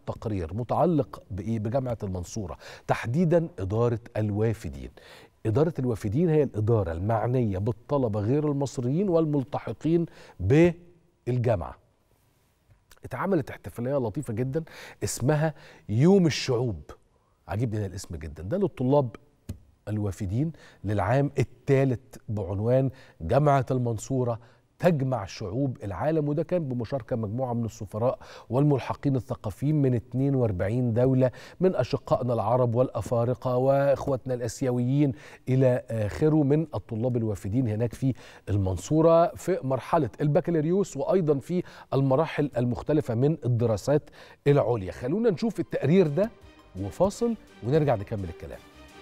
تقرير متعلق بايه بجامعه المنصوره تحديدا اداره الوافدين اداره الوافدين هي الاداره المعنيه بالطلبه غير المصريين والملتحقين بالجامعه اتعملت احتفاليه لطيفه جدا اسمها يوم الشعوب عجبني الاسم جدا ده للطلاب الوافدين للعام الثالث بعنوان جامعه المنصوره تجمع شعوب العالم وده كان بمشاركة مجموعة من السفراء والملحقين الثقافيين من 42 دولة من أشقائنا العرب والأفارقة وإخوتنا الأسيويين إلى آخره من الطلاب الوافدين هناك في المنصورة في مرحلة البكالوريوس وأيضا في المراحل المختلفة من الدراسات العليا خلونا نشوف التقرير ده وفاصل ونرجع نكمل الكلام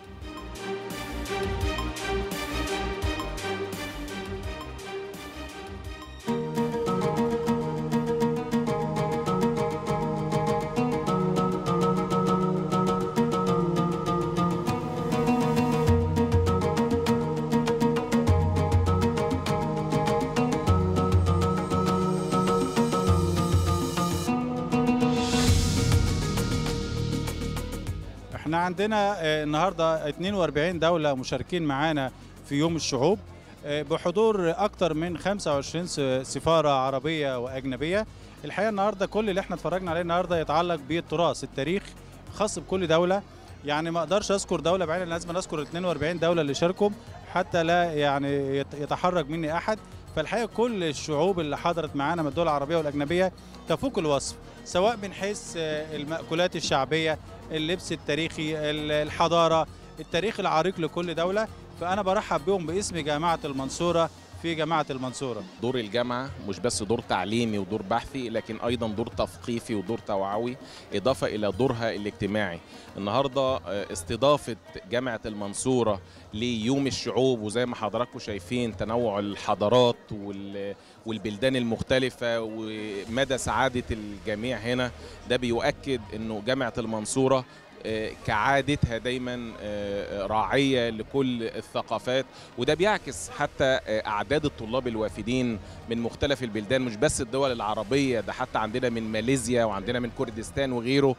احنا عندنا آه، النهارده 42 دولة مشاركين معانا في يوم الشعوب آه، بحضور أكتر من 25 س- سفارة عربية وأجنبية الحقيقة النهارده كل اللي احنا اتفرجنا عليه النهارده يتعلق بالتراث التاريخ خاص بكل دولة يعني ما اقدرش اذكر دولة بعينها لازم اذكر ال 42 دولة اللي شاركوا حتى لا يعني يت- يتحرج مني احد فالحقيقة كل الشعوب اللي حضرت معانا من الدول العربية والأجنبية تفوق الوصف سواء من حيث آه، المأكولات الشعبية اللبس التاريخي ال- الحضارة التاريخ العريق لكل دولة فأنا برحب بهم باسم جامعة المنصورة في جامعة المنصورة دور الجامعة مش بس دور تعليمي ودور بحثي لكن أيضا دور تثقيفي ودور توعوي إضافة إلى دورها الاجتماعي النهاردة آه، استضافة جامعة المنصورة ليوم الشعوب وزي ما حضراتكم شايفين تنوع الحضارات وال- والبلدان المختلفة ومدى سعادة الجميع هنا ده بيؤكد أنه جامعة المنصورة آه، كعادتها دايما آه، راعية لكل الثقافات وده بيعكس حتى آه، أعداد الطلاب الوافدين من مختلف البلدان مش بس الدول العربية ده حتى عندنا من ماليزيا وعندنا من كردستان وغيره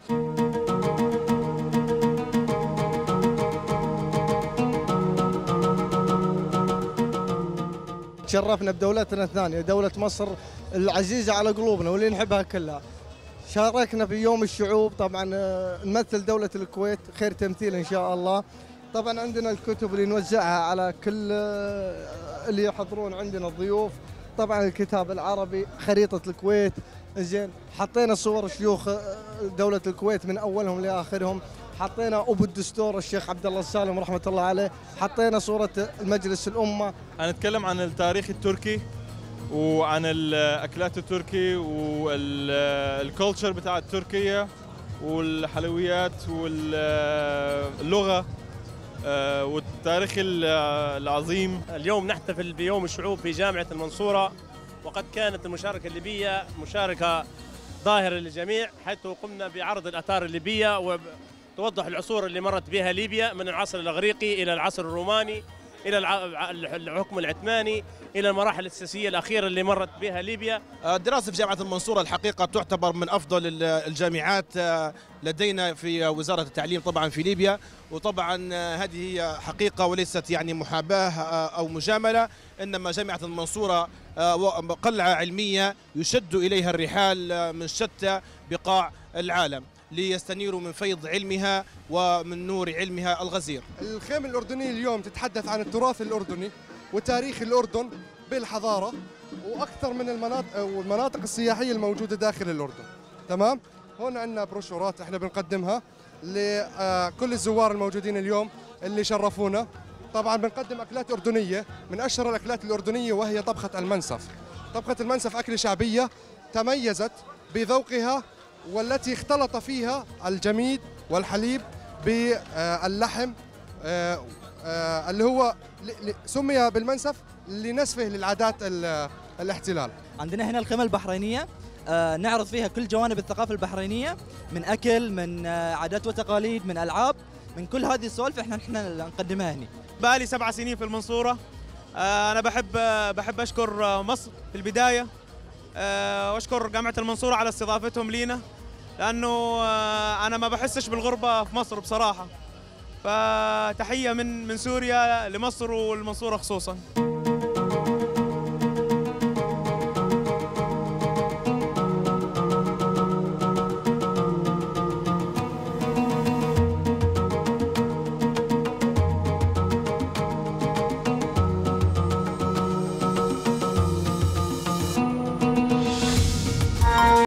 تشرفنا بدولتنا الثانية دولة مصر العزيزة على قلوبنا واللي نحبها كلها شاركنا في يوم الشعوب طبعا آه، نمثل دولة الكويت خير تمثيل إن شاء الله طبعا عندنا الكتب اللي نوزعها على كل آه، اللي يحضرون عندنا الضيوف طبعا الكتاب العربي خريطة الكويت زين حطينا صور شيوخ آه، دولة الكويت من أولهم لآخرهم حطينا أبو الدستور الشيخ عبد الله السالم رحمة الله عليه حطينا صورة المجلس الأمة هنتكلم عن التاريخ التركي وعن الاكلات التركي والكولتشر بتاعت تركيا والحلويات واللغه والتاريخ العظيم اليوم نحتفل بيوم الشعوب في جامعة المنصورة وقد كانت المشاركة الليبية مشاركة ظاهرة للجميع حيث قمنا بعرض الآثار الليبية وتوضح العصور اللي مرت بها ليبيا من العصر الإغريقي إلى العصر الروماني إلى الع- الحكم العثماني إلى المراحل السياسية الأخيرة اللي مرت بها ليبيا الدراسة في جامعة المنصورة الحقيقة تعتبر من أفضل ال- الجامعات آه، لدينا في وزارة التعليم طبعا في ليبيا وطبعا آه، هذه هي حقيقة وليست يعني محاباة آه، أو مجاملة إنما جامعة المنصورة آه، و- قلعة علمية يشد إليها الرحال آه، من شتى بقاع العالم ليستنيروا من فيض علمها ومن نور علمها الغزير الخيمة الأردنية اليوم تتحدث عن التراث الأردني وتاريخ الأردن بالحضارة وأكثر من المناطق والمناطق السياحية الموجودة داخل الأردن تمام؟ هون عندنا بروشورات احنا بنقدمها لكل الزوار الموجودين اليوم اللي شرفونا طبعا بنقدم أكلات أردنية من أشهر الأكلات الأردنية وهي طبخة المنسف طبخة المنسف أكلة شعبية تميزت بذوقها والتي اختلط فيها الجميد والحليب باللحم آه، آه، اللي هو ل- ل- سمي بالمنسف لنسفه للعادات ال- الاحتلال عندنا هنا الخيمة البحرينية آه، نعرض فيها كل جوانب الثقافة البحرينية من أكل من آه، عادات وتقاليد من ألعاب من كل هذه السوالف احنا احنا نقدمها هنا بقالي سبع سنين في المنصورة آه، أنا بحب آه، بحب أشكر آه، مصر في البداية آه، وأشكر جامعة المنصورة على استضافتهم لينا لانه آه، انا ما بحسش بالغربه في مصر بصراحه فتحيه من من سوريا لمصر والمنصوره خصوصا